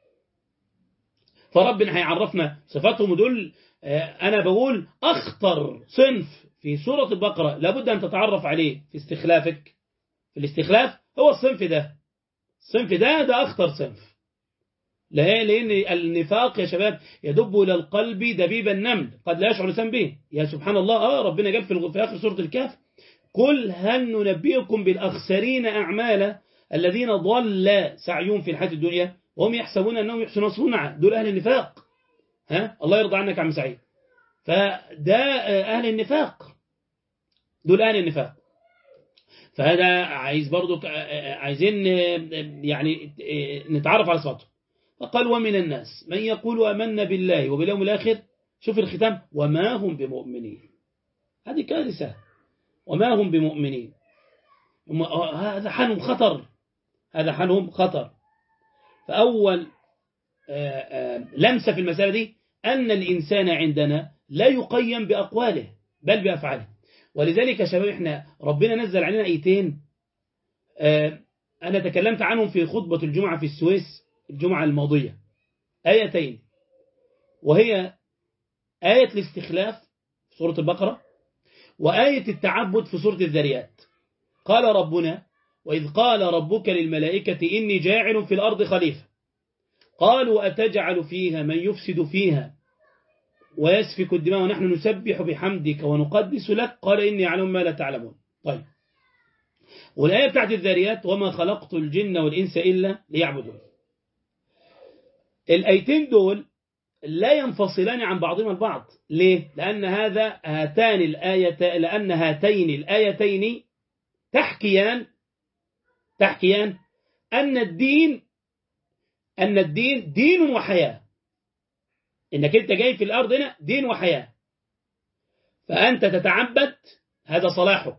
[SPEAKER 1] فربنا هيعرفنا صفاتهم دول أنا بقول أخطر صنف في سورة البقرة لابد أن تتعرف عليه في استخلافك في الاستخلاف هو الصنف ده الصنف ده ده أخطر صنف لأن النفاق يا شباب يدب إلى القلب دبيب النمل قد لا يشعر الإنسان به يا سبحان الله آه ربنا جاب في آخر سورة الكهف قل هل ننبئكم بالأخسرين أعمالا الذين ضل سعيهم في الحياة الدنيا وهم يحسبون أنهم يحسنون صنعا دول أهل النفاق ها الله يرضى عنك عم سعيد فده أهل النفاق دول أهل النفاق فهذا عايز برضو عايزين يعني نتعرف على صفاته فقال ومن الناس من يقول أمنا بالله وباليوم الآخر شوف الختام وما هم بمؤمنين هذه كارثة وما هم بمؤمنين هذا حالهم خطر هذا حالهم خطر فأول لمسة في المسألة دي أن الإنسان عندنا لا يقيم بأقواله بل بأفعاله ولذلك يا شباب احنا ربنا نزل علينا ايتين أنا تكلمت عنهم في خطبة الجمعة في السويس الجمعة الماضية آيتين وهي آية الاستخلاف في سورة البقرة وآية التعبد في سورة الذريات قال ربنا وإذ قال ربك للملائكة إني جاعل في الأرض خليفة قالوا أتجعل فيها من يفسد فيها ويسفك الدماء ونحن نسبح بحمدك ونقدس لك قال إني أعلم ما لا تعلمون طيب والآية بتاعت الذاريات وما خلقت الجن والإنس إلا ليعبدون الآيتين دول لا ينفصلان عن بعضهما البعض ليه؟ لأن هذا هاتان الآية لأن هاتين الآيتين تحكيان تحكيان أن الدين أن الدين دين وحياة إنك أنت جاي في الأرض هنا دين وحياة فأنت تتعبد هذا صلاحك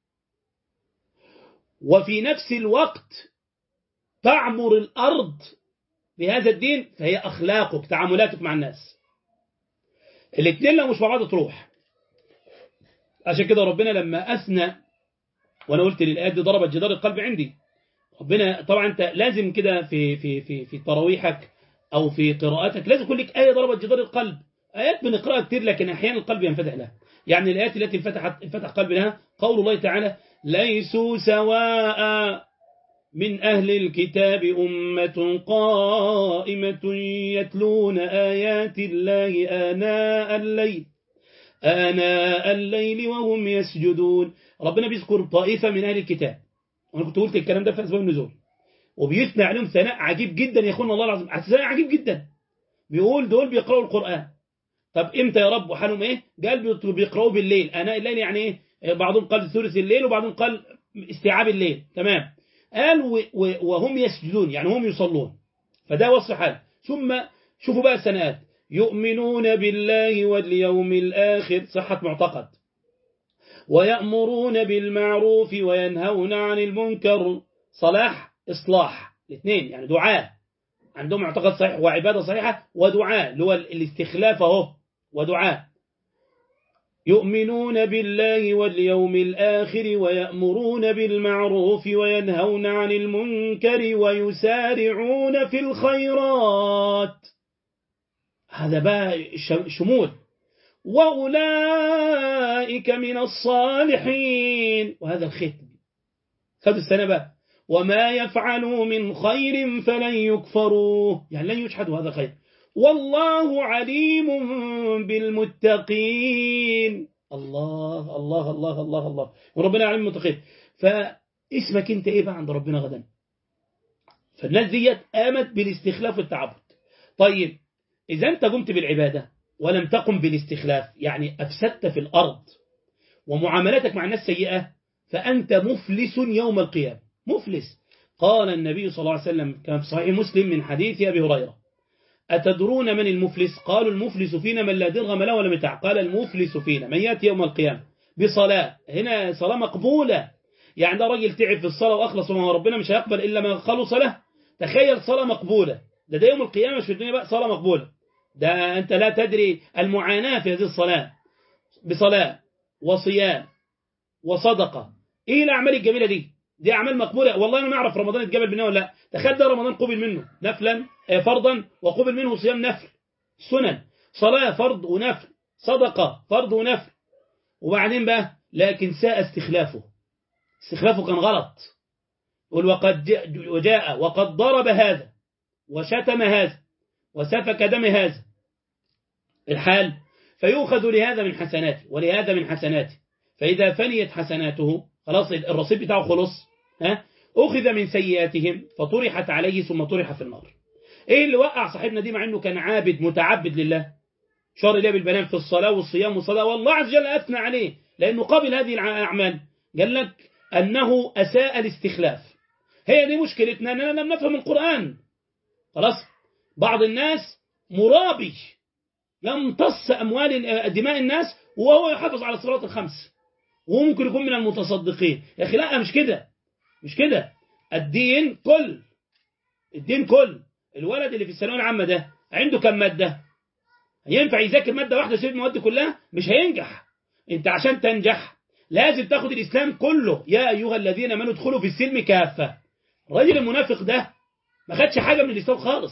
[SPEAKER 1] وفي نفس الوقت تعمر الأرض بهذا الدين فهي أخلاقك تعاملاتك مع الناس الاثنين لو مش مع بعض تروح عشان كده ربنا لما أثنى وأنا قلت للآيات دي ضربت جدار القلب عندي ربنا طبعا أنت لازم كده في في في في تراويحك أو في قراءتك لازم يكون لك آية ضربت جدار القلب آيات بنقرأها كتير لكن أحيانا القلب ينفتح لها يعني الآيات التي انفتحت انفتح قلب لها قول الله تعالى ليسوا سواء من أهل الكتاب أمة قائمة يتلون آيات الله آناء الليل آناء الليل وهم يسجدون ربنا بيذكر طائفة من أهل الكتاب وأنا كنت قلت الكلام ده في أسباب النزول وبيثنى عليهم ثناء عجيب جدا يا اخوانا الله العظيم ثناء عجيب جدا بيقول دول بيقرأوا القرآن طب امتى يا رب وحالهم ايه قال بيقرأوا بالليل آناء الليل يعني ايه بعضهم قال ثلث الليل وبعضهم قال استيعاب الليل تمام قال وهم يسجدون يعني هم يصلون فده وصف حال ثم شوفوا بقى السنوات يؤمنون بالله واليوم الآخر صحة معتقد ويأمرون بالمعروف وينهون عن المنكر صلاح إصلاح الاثنين يعني دعاء عندهم معتقد صحيح وعبادة صحيحة ودعاء اللي هو الاستخلاف اهو ودعاء يؤمنون بالله واليوم الآخر ويأمرون بالمعروف وينهون عن المنكر ويسارعون في الخيرات هذا بقى شمول وأولئك من الصالحين وهذا الختم خذوا السنة بقى وما يفعلوا من خير فلن يكفروه يعني لن يجحدوا هذا الخير والله عليم بالمتقين الله الله الله الله الله وربنا عليم بالمتقين فاسمك انت ايه بقى عند ربنا غدا فالناس ديت قامت بالاستخلاف والتعبد طيب إذا أنت قمت بالعبادة ولم تقم بالاستخلاف يعني أفسدت في الأرض ومعاملتك مع الناس سيئة فأنت مفلس يوم القيامة مفلس قال النبي صلى الله عليه وسلم كما في صحيح مسلم من حديث أبي هريرة أتدرون من المفلس قالوا المفلس فينا من لا درهم له ولا متاع قال المفلس فينا من يأتي يوم القيامة بصلاة هنا صلاة مقبولة يعني ده راجل تعب في الصلاة وأخلص وما ربنا مش هيقبل إلا ما خلص له تخيل صلاة مقبولة ده ده يوم القيامة مش في الدنيا بقى صلاة مقبولة ده أنت لا تدري المعاناة في هذه الصلاة بصلاة وصيام وصدقة إيه الأعمال الجميلة دي دي أعمال مقبولة والله أنا ما أعرف رمضان اتقبل منه ولا لا تخيل ده رمضان قبل منه نفلا فرضا وقبل منه صيام نفل سنن صلاة فرض ونفل صدقة فرض ونفل وبعدين بقى لكن ساء استخلافه استخلافه كان غلط يقول وقد جاء وقد ضرب هذا وشتم هذا وسفك دم هذا الحال فيؤخذ لهذا من حسناته ولهذا من حسناته فإذا فنيت حسناته خلاص الرصيد بتاعه خلص ها أخذ من سيئاتهم فطرحت عليه ثم طرح في النار إيه اللي وقع صاحبنا دي مع أنه كان عابد متعبد لله شار الله بالبنان في الصلاة والصيام والصلاة والله عز وجل أثنى عليه لأنه قبل هذه الأعمال قال لك أنه أساء الاستخلاف هي دي مشكلتنا أننا لم نفهم القرآن خلاص بعض الناس مرابي يمتص أموال دماء الناس وهو يحافظ على الصلاة الخمس وممكن يكون من المتصدقين يا أخي لا مش كده مش كده الدين كل الدين كل الولد اللي في الثانويه العامه ده عنده كم مادة ينفع يذاكر مادة واحدة ويسيب المواد كلها مش هينجح انت عشان تنجح لازم تاخد الإسلام كله يا أيها الذين امنوا ادخلوا في السلم كافة الراجل المنافق ده ما خدش حاجة من الإسلام خالص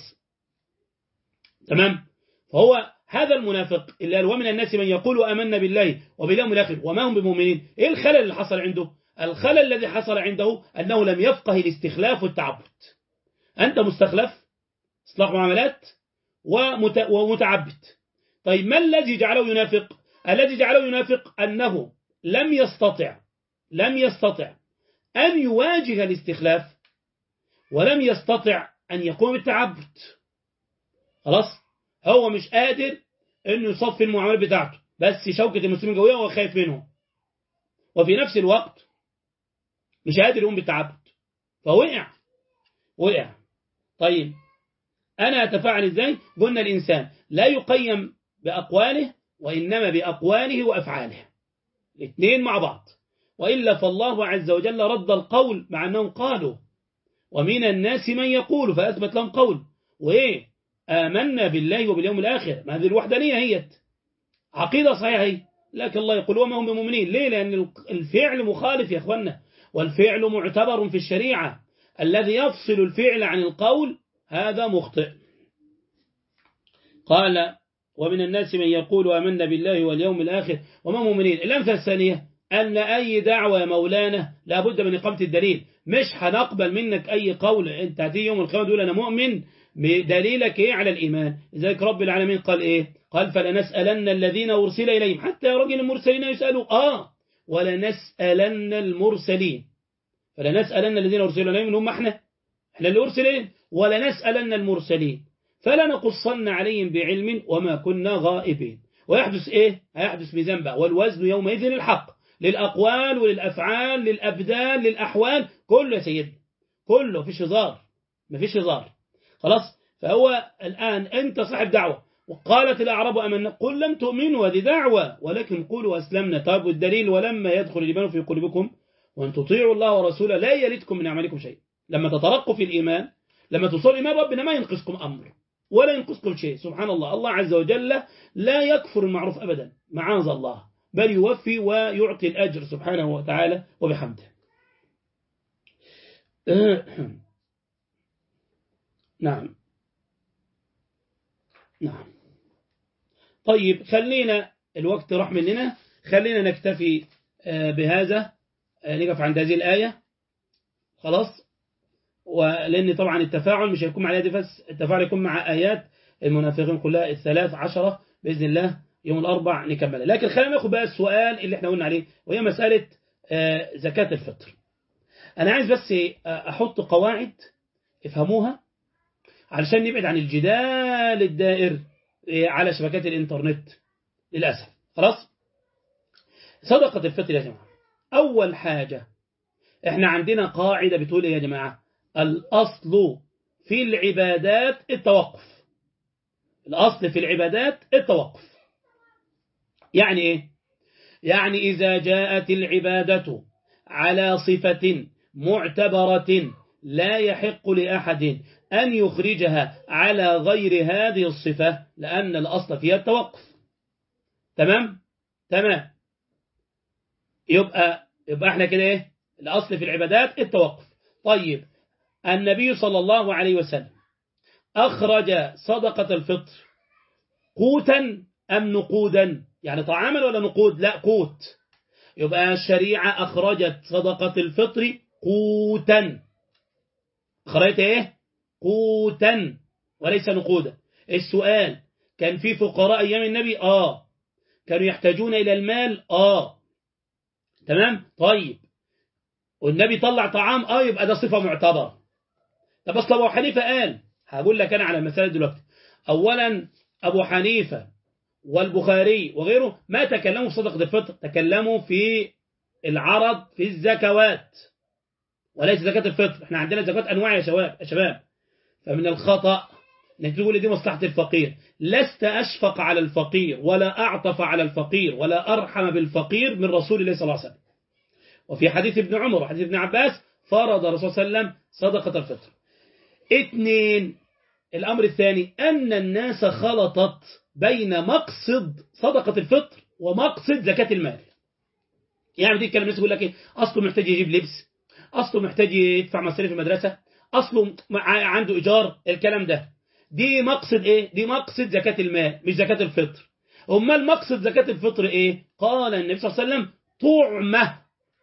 [SPEAKER 1] تمام فهو هذا المنافق اللي قال ومن الناس من يقول آمنا بالله وباليوم الآخر وما هم بمؤمنين إيه الخلل اللي حصل عنده الخلل الذي حصل عنده أنه لم يفقه الاستخلاف والتعبد أنت مستخلف إصلاح معاملات ومتعبد طيب ما الذي جعله ينافق الذي جعله ينافق أنه لم يستطع لم يستطع أن يواجه الاستخلاف ولم يستطع أن يقوم بالتعبد خلاص هو مش قادر انه يصفي المعاملات بتاعته بس شوكة المسلمين جوية وهو خايف منهم وفي نفس الوقت مش قادر يقوم بالتعبد فوقع وقع طيب أنا أتفاعل إزاي قلنا الإنسان لا يقيم بأقواله وإنما بأقواله وأفعاله الاثنين مع بعض وإلا فالله عز وجل رد القول مع أنهم قالوا ومن الناس من يقول فأثبت لهم قول وإيه آمنا بالله وباليوم الآخر ما هذه الوحدانية هي عقيدة صحيحة هي لكن الله يقول وما هم بمؤمنين ليه لأن الفعل مخالف يا أخوانا والفعل معتبر في الشريعة الذي يفصل الفعل عن القول هذا مخطئ قال ومن الناس من يقول آمنا بالله واليوم الآخر وما مؤمنين الأمثلة الثانية أن أي دعوة يا مولانا لابد من إقامة الدليل مش هنقبل منك أي قول أنت هتيجي يوم القيامة تقول أنا مؤمن بدليلك إيه على الإيمان لذلك رب العالمين قال إيه قال فلنسألن الذين أرسل إليهم حتى يا راجل المرسلين يسألوا آه ولنسألن المرسلين فلنسألن الذين أرسلوا إليهم هم احنا احنا اللي أرسل إليهم ولنسألن المرسلين فلنقصن عليهم بعلم وما كنا غائبين ويحدث إيه هيحدث ميزان بقى والوزن يومئذ الحق للأقوال وللأفعال للأبدان للأحوال كله يا سيدنا كله فيش هزار مفيش هزار خلاص فهو الآن أنت صاحب دعوة وقالت الأعراب أمنا قل لم تؤمنوا هذه دعوة ولكن قولوا أسلمنا طب والدليل ولما يدخل الإيمان في قلوبكم وأن تطيعوا الله ورسوله لا يلدكم من أعمالكم شيء لما تترقوا في الإيمان لما توصلوا الإيمان ربنا ما ينقصكم أمر ولا ينقصكم شيء سبحان الله الله عز وجل لا يكفر المعروف أبدا معاذ الله بل يوفي ويعطي الأجر سبحانه وتعالى وبحمده نعم نعم طيب خلينا الوقت راح مننا خلينا نكتفي بهذا نقف عند هذه الآية خلاص ولأن طبعا التفاعل مش هيكون مع الآية بس التفاعل يكون مع آيات المنافقين كلها الثلاث عشرة بإذن الله يوم الأربع نكملها لكن خلينا ناخد بقى السؤال اللي احنا قلنا عليه وهي مسألة زكاة الفطر أنا عايز بس أحط قواعد افهموها علشان نبعد عن الجدال الدائر على شبكات الإنترنت للأسف خلاص صدقة الفطر يا جماعة أول حاجة احنا عندنا قاعدة بتقول ايه يا جماعة الأصل في العبادات التوقف الأصل في العبادات التوقف يعني ايه يعني إذا جاءت العبادة على صفة معتبرة لا يحق لأحد أن يخرجها على غير هذه الصفة لأن الأصل فيها التوقف تمام تمام يبقى يبقى احنا كده ايه الأصل في العبادات التوقف طيب النبي صلى الله عليه وسلم أخرج صدقة الفطر قوتا أم نقودا يعني طعاما ولا نقود لا قوت يبقى الشريعة أخرجت صدقة الفطر قوتا أخرجت إيه قوتا وليس نقودا السؤال كان في فقراء أيام النبي آه كانوا يحتاجون إلى المال آه تمام طيب والنبي طلع طعام آه يبقى ده صفة معتبرة طب أصل أبو حنيفة قال هقول لك أنا على المسألة دلوقتي أولا أبو حنيفة والبخاري وغيره ما تكلموا في صدقة الفطر تكلموا في العرض في الزكوات وليس زكاة الفطر احنا عندنا زكاة أنواع يا شباب يا شباب فمن الخطأ انك تقول دي مصلحة الفقير لست أشفق على الفقير ولا أعطف على الفقير ولا أرحم بالفقير من رسول الله صلى الله عليه وسلم وفي حديث ابن عمر وحديث ابن عباس فرض الرسول صلى الله عليه وسلم صدقة الفطر اثنين الأمر الثاني أن الناس خلطت بين مقصد صدقة الفطر ومقصد زكاة المال يعني دي الكلام يقول لك ايه أصله محتاج يجيب لبس أصله محتاج يدفع مصاريف المدرسة أصله عنده إيجار الكلام ده دي مقصد إيه دي مقصد زكاة المال مش زكاة الفطر أمال مقصد زكاة الفطر إيه قال النبي صلى الله عليه وسلم طعمة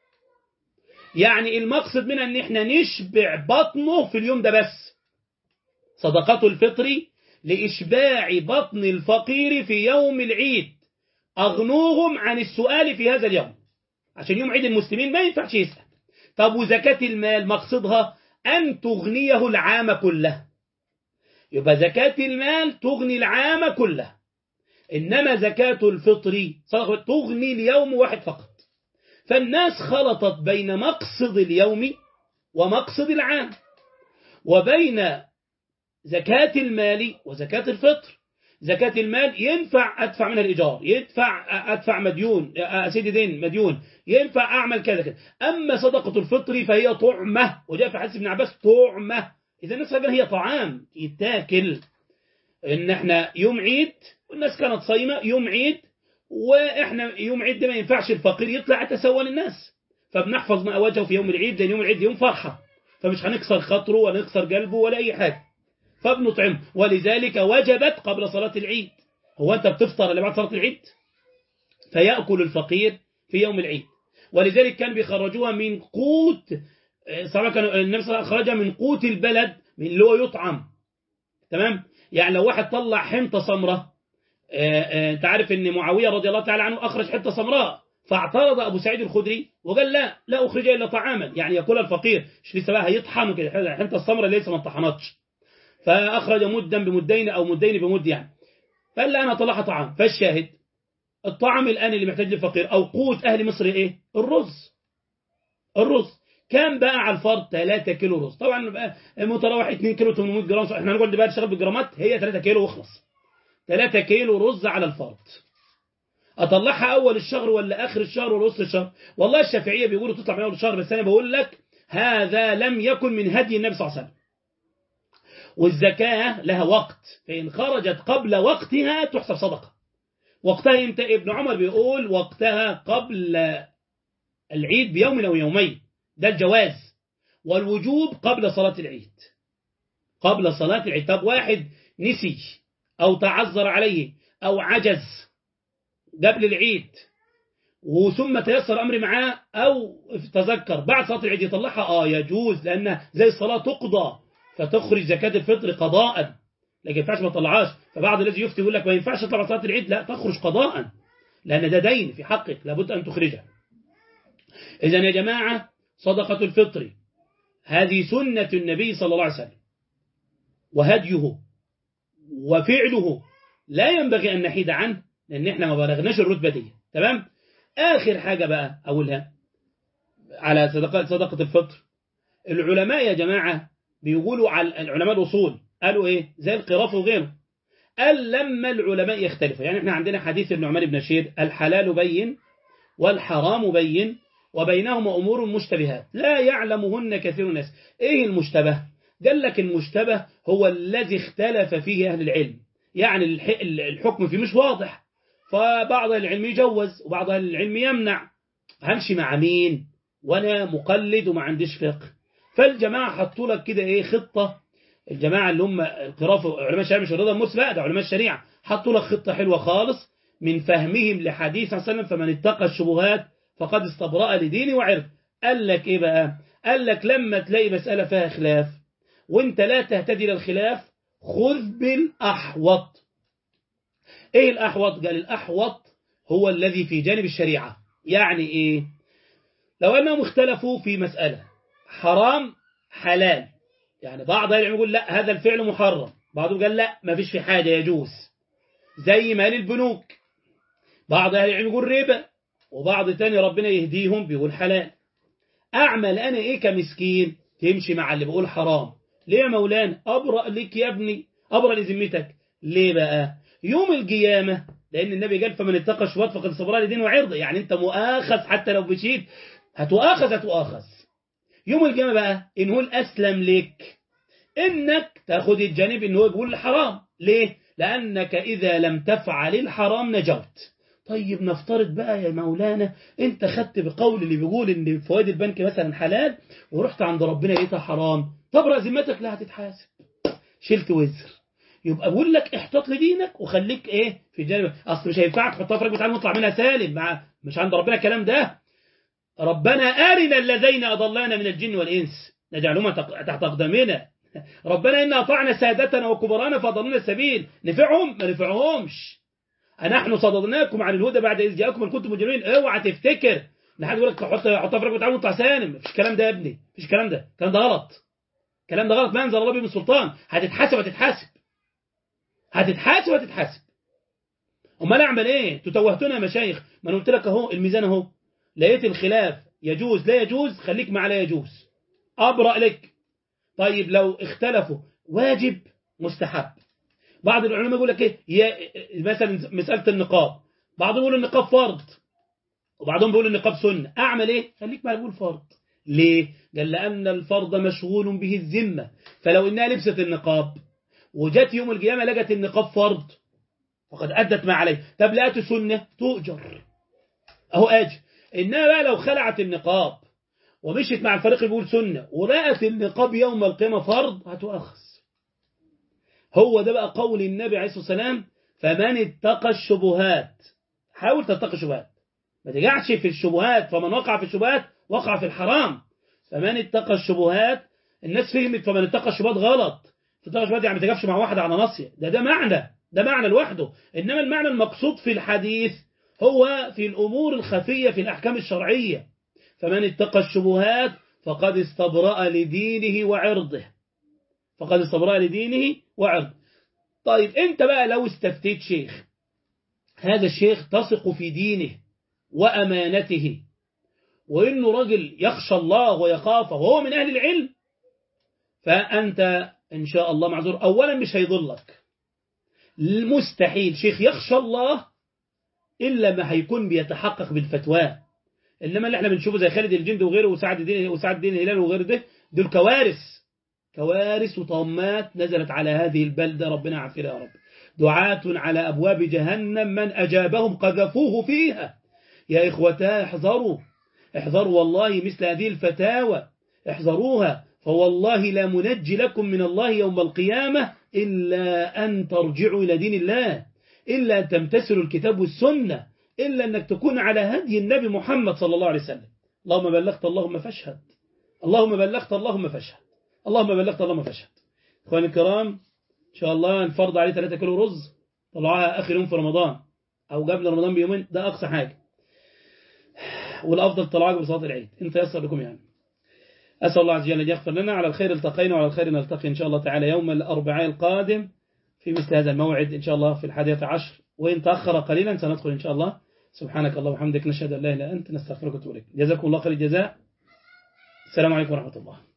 [SPEAKER 1] يعني المقصد منها ان احنا نشبع بطنه في اليوم ده بس صدقة الفطر لإشباع بطن الفقير في يوم العيد أغنوهم عن السؤال في هذا اليوم عشان يوم عيد المسلمين ما ينفعش يسأل طب وزكاة المال مقصدها أن تغنيه العام كله يبقى زكاة المال تغني العام كله إنما زكاة الفطر تغني اليوم واحد فقط فالناس خلطت بين مقصد اليوم ومقصد العام وبين زكاة المال وزكاة الفطر زكاة المال ينفع أدفع منها الإيجار يدفع أدفع مديون أسيد دين مديون ينفع أعمل كذا كذا أما صدقة الفطر فهي طعمة وجاء في حديث ابن عباس طعمة إذا الناس هي طعام يتاكل إن إحنا يوم عيد والناس كانت صايمة يوم عيد وإحنا يوم عيد ده ما ينفعش الفقير يطلع يتسول الناس فبنحفظ ما وجهه في يوم العيد لأن يوم العيد يوم فرحة فمش هنكسر خاطره ولا نكسر قلبه ولا أي حاجة فبنطعمه ولذلك وجبت قبل صلاة العيد هو أنت بتفطر اللي بعد صلاة العيد فيأكل الفقير في يوم العيد ولذلك كان بيخرجوها من قوت صراحة كان النبي صلى الله عليه وسلم خرجها من قوت البلد من اللي هو يطعم تمام يعني لو واحد طلع حنطة سمراء انت عارف ان معاوية رضي الله تعالى عنه اخرج حنطة سمراء فاعترض ابو سعيد الخدري وقال لا لا اخرج الا طعاما يعني ياكلها الفقير مش لسه بقى هيطحن كده الحنطة السمراء لسه ما اتطحنتش فاخرج مدا بمدين او مدين بمد يعني فقال لا انا طلعها طعام فالشاهد الطعام الان اللي محتاج للفقير او قوت اهل مصر ايه الرز الرز كان بقى على الفرد 3 كيلو رز طبعا بقى متراوح 2 كيلو 800 جرام احنا هنقعد بقى نشتغل بالجرامات هي 3 كيلو واخلص 3 كيلو رز على الفرد اطلعها اول الشهر ولا اخر الشهر ولا وسط الشهر والله الشافعيه بيقولوا تطلع من اول الشهر بس انا بقول لك هذا لم يكن من هدي النبي صلى الله عليه وسلم والزكاه لها وقت فان خرجت قبل وقتها تحسب صدقه وقتها امتى ابن عمر بيقول وقتها قبل العيد بيوم او يومين ده الجواز والوجوب قبل صلاة العيد قبل صلاة العيد طب واحد نسي أو تعذر عليه أو عجز قبل العيد وثم تيسر أمر معاه أو تذكر بعد صلاة العيد يطلعها آه يجوز لأنها زي الصلاة تقضى فتخرج زكاة الفطر قضاء لكن ينفعش ما تطلعهاش فبعض الذي يفتي يقول لك ما ينفعش تطلع صلاة العيد لا تخرج قضاء لأن ده دين في حقك لابد أن تخرجه إذا يا جماعة صدقة الفطر هذه سنة النبي صلى الله عليه وسلم وهديه وفعله لا ينبغي أن نحيد عنه لأن احنا ما بلغناش الرتبة دي تمام آخر حاجة بقى أقولها على صدقة, صدقة الفطر العلماء يا جماعة بيقولوا على العلماء الأصول قالوا إيه زي القراف وغيره قال لما العلماء يختلفوا يعني احنا عندنا حديث ابن عمر بن بشير الحلال بين والحرام بين وبينهما أمور مشتبهات لا يعلمهن كثير الناس إيه المشتبه قال لك المشتبه هو الذي اختلف فيه أهل العلم يعني الحكم فيه مش واضح فبعض العلم يجوز وبعض أهل العلم يمنع همشي مع مين وانا مقلد وما عنديش فقه فالجماعة حطوا لك كده ايه خطة الجماعة اللي هم القرافة علماء الشريعة مش الرضا المرسل لا ده علماء الشريعة حطوا لك خطة حلوة خالص من فهمهم لحديث صلى الله عليه وسلم فمن اتقى الشبهات فقد استبرأ لدينه وعرف قال لك ايه بقى قال لك لما تلاقي مسألة فيها خلاف وانت لا تهتدي للخلاف خذ بالأحوط ايه الأحوط قال الأحوط هو الذي في جانب الشريعة يعني ايه لو انهم اختلفوا في مسألة حرام حلال يعني بعض العلم يقول لا هذا الفعل محرم بعضهم قال لا ما فيش في حاجة يجوز زي مال البنوك بعض أهل العلم يقول ربا وبعض تاني ربنا يهديهم بيقول حلال أعمل أنا إيه كمسكين تمشي مع اللي بيقول حرام ليه يا مولانا أبرأ لك يا ابني أبرأ لذمتك ليه بقى يوم القيامة لأن النبي قال فمن اتقى الشبهات فقد صبر لدين وعرض يعني أنت مؤاخذ حتى لو بشيت هتؤاخذ هتؤاخذ يوم القيامة بقى إن هو الأسلم لك إنك تاخد الجانب إن هو يقول الحرام ليه لأنك إذا لم تفعل الحرام نجوت طيب نفترض بقى يا مولانا انت خدت بقول اللي بيقول ان فوائد البنك مثلا حلال ورحت عند ربنا لقيتها حرام تبرأ ذمتك لا هتتحاسب شلت وزر يبقى بقول لك احتاط لدينك وخليك ايه في جانب اصل مش هينفعك تحطها في ركبه تعالى نطلع منها سالم مع مش عند ربنا الكلام ده ربنا ارنا الذين اضلانا من الجن والانس نجعلهما تحت اقدامنا ربنا إن أطعنا سادتنا وكبرانا فضلنا السبيل نفعهم ما نفعهمش نحن صددناكم عن الهدى بعد إذ جاءكم إن كنتم مجرمين اوعى تفتكر ان حد يقول لك حط حطها في ركبه تعالى وطلع سالم مفيش الكلام ده يا ابني مفيش الكلام ده الكلام ده غلط الكلام ده غلط ما انزل الله به من سلطان هتتحاسب هتتحاسب هتتحاسب هتتحاسب امال اعمل ايه تتوهتنا يا مشايخ ما انا قلت لك اهو الميزان اهو لقيت الخلاف يجوز لا يجوز خليك مع لا يجوز ابرأ لك طيب لو اختلفوا واجب مستحب بعض العلماء يقول لك ايه مثلا مسألة النقاب بعضهم يقول النقاب فرض وبعضهم بيقول النقاب سنة اعمل ايه خليك مع بيقول فرض ليه قال لأن الفرض مشغول به الذمة فلو انها لبست النقاب وجت يوم القيامة لقت النقاب فرض فقد أدت ما عليه طب لقت سنة تؤجر أهو أجر إنها بقى لو خلعت النقاب ومشيت مع الفريق اللي بيقول سنة ولقت النقاب يوم القيامة فرض هتؤخذ هو ده بقى قول النبي عليه الصلاة والسلام فمن اتقى الشبهات حاول تتقي الشبهات ما تجعش في الشبهات فمن وقع في الشبهات وقع في الحرام فمن اتقى الشبهات الناس فهمت فمن اتقى الشبهات غلط اتقى الشبهات يعني ما تجابش مع واحد على ناصية ده ده معنى ده معنى لوحده إنما المعنى المقصود في الحديث هو في الأمور الخفية في الأحكام الشرعية فمن اتقى الشبهات فقد استبرأ لدينه وعرضه فقد استبرأ لدينه وعرضه طيب انت بقى لو استفتيت شيخ هذا الشيخ تثق في دينه وأمانته وإنه رجل يخشى الله ويخافه وهو من أهل العلم فأنت إن شاء الله معذور أولا مش هيضلك المستحيل شيخ يخشى الله إلا ما هيكون بيتحقق بالفتوى إنما اللي احنا بنشوفه زي خالد الجند وغيره وسعد الدين وسعد الدين الهلال وغيره ده دول كوارث كوارث وطامات نزلت على هذه البلدة ربنا يعافينا يا رب دعاة على أبواب جهنم من أجابهم قذفوه فيها يا إخوتا احذروا احذروا والله مثل هذه الفتاوى احذروها فوالله لا منجي لكم من الله يوم القيامة إلا أن ترجعوا إلى دين الله إلا أن تمتثلوا الكتاب والسنة إلا أنك تكون على هدي النبي محمد صلى الله عليه وسلم اللهم بلغت اللهم فاشهد اللهم بلغت اللهم فاشهد اللهم بلغت اللهم فاشهد اخواني الكرام ان شاء الله نفرض عليه 3 كيلو رز طلعوها اخر يوم في رمضان او قبل رمضان بيومين ده اقصى حاجه والافضل طلعوها قبل صلاه العيد انت يسر لكم يعني اسال الله عز وجل ان يغفر لنا على الخير التقينا وعلى الخير نلتقي ان شاء الله تعالى يوم الاربعاء القادم في مثل هذا الموعد ان شاء الله في الحادية عشر وان تاخر قليلا سندخل ان شاء الله سبحانك اللهم وبحمدك نشهد ان لا اله الا انت نستغفرك ونتوب اليك جزاكم الله خير الجزاء السلام عليكم ورحمه الله